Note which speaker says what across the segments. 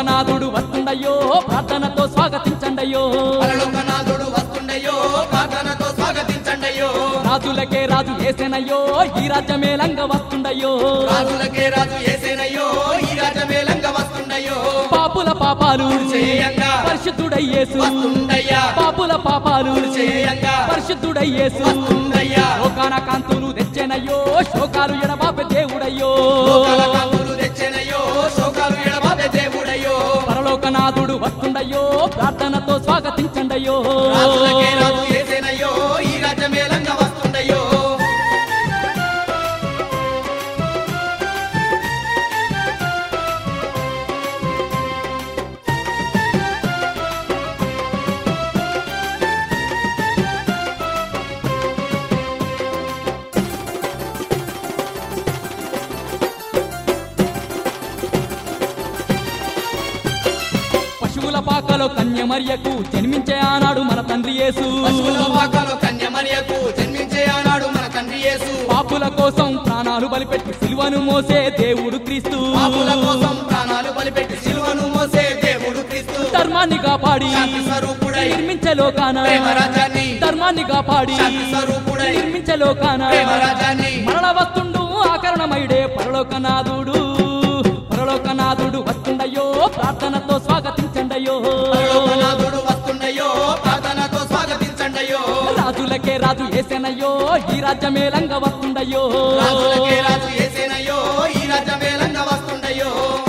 Speaker 1: పరలోకనాథుడు వస్తుండయ్యో ప్రార్థనతో స్వాగతించండయ్యో
Speaker 2: పరలోకనాథుడు వస్తుండయో ప్రార్థనతో స్వాగతించండయ్యో
Speaker 1: రాజులకే రాజు ఏసేనయ్యో ఈ రాజ్యమేలంగ వస్తుండయ్యో
Speaker 2: రాజులకే రాజు ఏసేనయ్యో ఈ రాజమేలంగా వస్తుండయో
Speaker 1: పాపుల పాపాలు
Speaker 2: చేయంగా
Speaker 1: పరిశుద్ధుడయ్యేసు
Speaker 2: వస్తుండయ్యా
Speaker 1: పాపుల పాపాలు
Speaker 2: చేయంగా
Speaker 1: పరిశుద్ధుడయ్యేసు
Speaker 2: వస్తుండయ్యా
Speaker 1: లోకాన కాంతులు తెచ్చెనయ్యో శోకాలు ఎడబాపే దేవుడయ్యో
Speaker 2: లోకాల కాంతులు తెచ్చెనయ్యో శోకాలు ఎడబాపే దేవుడయ్యో
Speaker 1: పరలోకనాథుడు వస్తుండయ్యో ప్రార్థనతో స్వాగతించండయ్యో
Speaker 2: రాజులకే రాజు ఏసేనయ్యో ఈ రాజమేలంగా వస్తుండయో
Speaker 1: పశువుల పాకలో కన్యమర్యకు జన్మించే ఆనాడు మన తండ్రి యేసు
Speaker 2: పశువుల పాకలో కన్యమరియకు జన్మించే ఆనాడు మన తండ్రి యేసు
Speaker 1: పాపుల కోసం ప్రాణాలు బలిపెట్టి సిలువను మోసే దేవుడు క్రీస్తు
Speaker 2: పాపుల కోసం ప్రాణాలు బలిపెట్టి సిలువను మోసే దేవుడు క్రీస్తు
Speaker 1: ధర్మాన్ని కాపాడి
Speaker 2: శాంతి స్వరూపుడై
Speaker 1: నిర్మించే లోకాన
Speaker 2: ప్రేమరాజాన్ని
Speaker 1: ధర్మాన్ని కాపాడి
Speaker 2: శాంతి స్వరూపుడై
Speaker 1: నిర్మించే లోకాన
Speaker 2: ప్రేమరాజాన్ని
Speaker 1: మరణ వస్తుండు ఆకరణమయుడే పరలోకనాథుడు పరలోకనాథుడు వస్తుండయ్యో ప్రార్థనతో స్వాగతించండయ్యో
Speaker 2: పరలోకనాథుడు వస్తుండయో ప్రార్థనతో స్వాగతించండయో
Speaker 1: రాజులకే రాజు ఏసేనయ్యో ఈ రాజ్యమేలంగా వస్తుండయ్యో
Speaker 2: రాజులకే రాజు ఏసేనయ్యో ఈ రాజ్యమేలంగా వస్తుండయో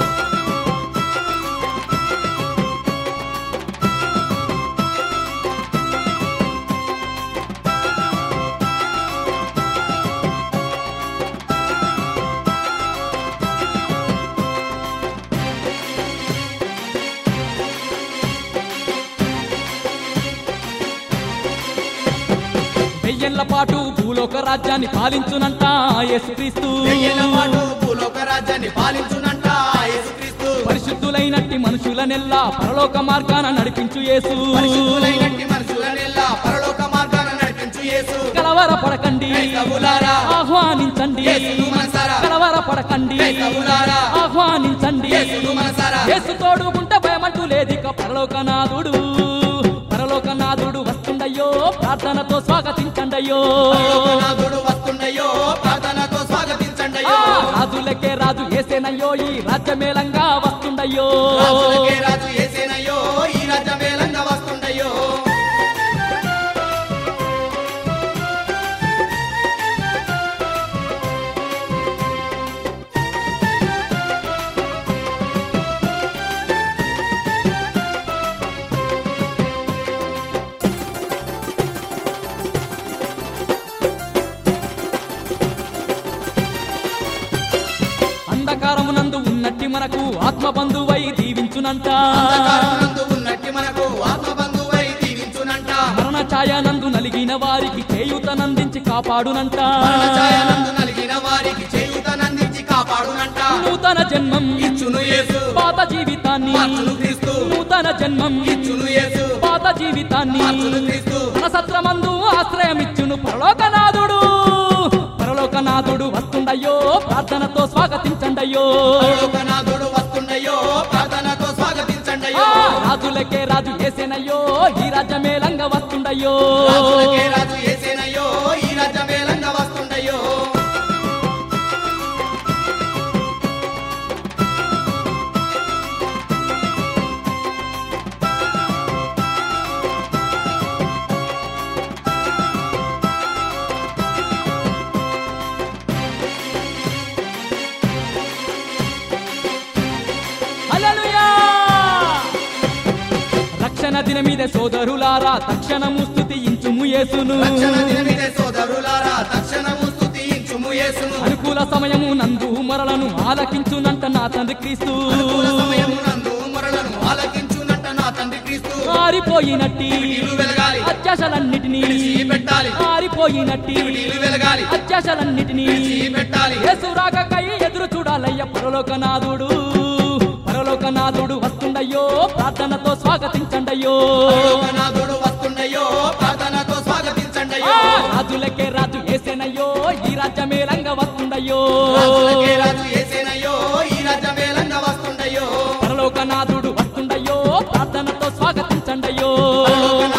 Speaker 1: వెయ్యేళ్ల పాటు భూలోక రాజ్యాన్ని పాలించునంట యేసుక్రీస్తు
Speaker 2: వెయ్యేళ్ల పాటు భూలోక రాజ్యాన్ని పాలించునంట యేసుక్రీస్తు
Speaker 1: పరిశుద్ధులైనట్టి మనుషులనెల్లా పరలోక మార్గాన నడిపించు యేసు
Speaker 2: పరిశుద్ధులైనట్టి మనుషులనెల్లా పరలోక మార్గాన నడిపించు యేసు
Speaker 1: కలవర పడకండి
Speaker 2: క్రైస్తవులారా
Speaker 1: ఆహ్వానించండి
Speaker 2: యేసును మనసారా
Speaker 1: కలవర పడకండి
Speaker 2: క్రైస్తవులారా
Speaker 1: ఆహ్వానించండి
Speaker 2: యేసును మనసారా
Speaker 1: యేసు తోడు ఉంటే భయమంటూ లేదిక పరలోకనాథుడు పరలోకనాథుడు వస్తుండయ్యో ప్రార్థనతో స్వాగతించండయ్యో
Speaker 2: పరలోకనాథుడు వస్తుండయో ప్రార్థనతో
Speaker 1: ఆ,
Speaker 2: స్వాగతించండయో
Speaker 1: రాజులకే రాజు ఏసేనయ్యో ఈ రాజ్యమేలంగా వస్తుండయ్యో
Speaker 2: రాజులకే రాజు ఏసేనయ్యో ఈ రాజ్యమేలంగా వస్తుండయో
Speaker 1: అంధకారమునందు ఉన్నట్టి మనకు ఆత్మ బంధువై దీవించునంట
Speaker 2: అంధకారమునందు ఉన్నట్టి మనకు ఆత్మబంధువై దీవించునంట
Speaker 1: మరణ ఛాయనందు నలిగిన వారికి చేయూతనందించి కాపాడునంట
Speaker 2: మరణఛాయనందు నలిగిన వారికి చేయుతనందించి కాపాడునంట
Speaker 1: నూతన జన్మం
Speaker 2: ఇచ్చును యేసు
Speaker 1: పాత జీవితాన్ని
Speaker 2: మార్చును క్రీస్తు
Speaker 1: నూతన జన్మం
Speaker 2: ఇచ్చును యేసు
Speaker 1: పాత జీవితాన్ని
Speaker 2: మార్చును క్రీస్తు
Speaker 1: మన సత్రమందు ఆశ్రయమిచ్చును పరలోకనాథుడు పరలోకనాథుడు వస్తుండయ్యో ప్రార్థనతో స్వాగతించండయ్యో
Speaker 2: పరలోకనాథుడు వస్తుండయో ప్రార్థనతో
Speaker 1: ఆ,
Speaker 2: స్వాగతించండయో
Speaker 1: రాజులకే రాజు ఏసేనయ్యో ఈ రాజ్యమేలంగా వస్తుండయ్యో
Speaker 2: రాజులకే రాజు ఏసేనయ్యో ఈ రాజ్యమేలంగా వస్తుండయో
Speaker 1: హల్లెలూయా! రక్షణ దినమీదే సోదరులారా తక్షణము స్థుతించుము యేసును
Speaker 2: రక్షణ దినమిదే సోదరులారా తక్షణము స్తుతించుము యేసును
Speaker 1: అనుకూల సమయము నందు మరలను ఆలకించునంట నా తండ్రి క్రీస్తు
Speaker 2: అనుకూల సమయము నందు మరలను ఆలకించునంట నా తండ్రి క్రీస్తు
Speaker 1: ఆరిపోయినట్టి
Speaker 2: నీళ్లు వెలగాలి
Speaker 1: అత్యాశలన్నిటినీ
Speaker 2: విడిచి పెట్టాలి
Speaker 1: ఆరిపోయినట్టి
Speaker 2: నీళ్లు వెలగాలి
Speaker 1: అత్యాశలన్నిటినీ
Speaker 2: విడిచి పెట్టాలి
Speaker 1: యేసు రాకకై ఎదురు చూడాలయ్య పరలోకనాథుడు పరలోకనాథుడు వస్తుండయ్యో ప్రార్థనతో స్వాగతించండయ్యో
Speaker 2: పరలోకనాథుడు వస్తుండయో ప్రార్థనతో స్వాగతించండయ్యో
Speaker 1: ఆ, రాజులకే రాజు ఏసేనయ్యో ఈ రాజ్యమేలంగా వస్తుండయ్యో
Speaker 2: రాజులకే రాజు ఏసేనయ్యో ఈ రాజ్యమేలంగా వస్తుండయో
Speaker 1: పరలోకనాథుడు
Speaker 2: పరలోక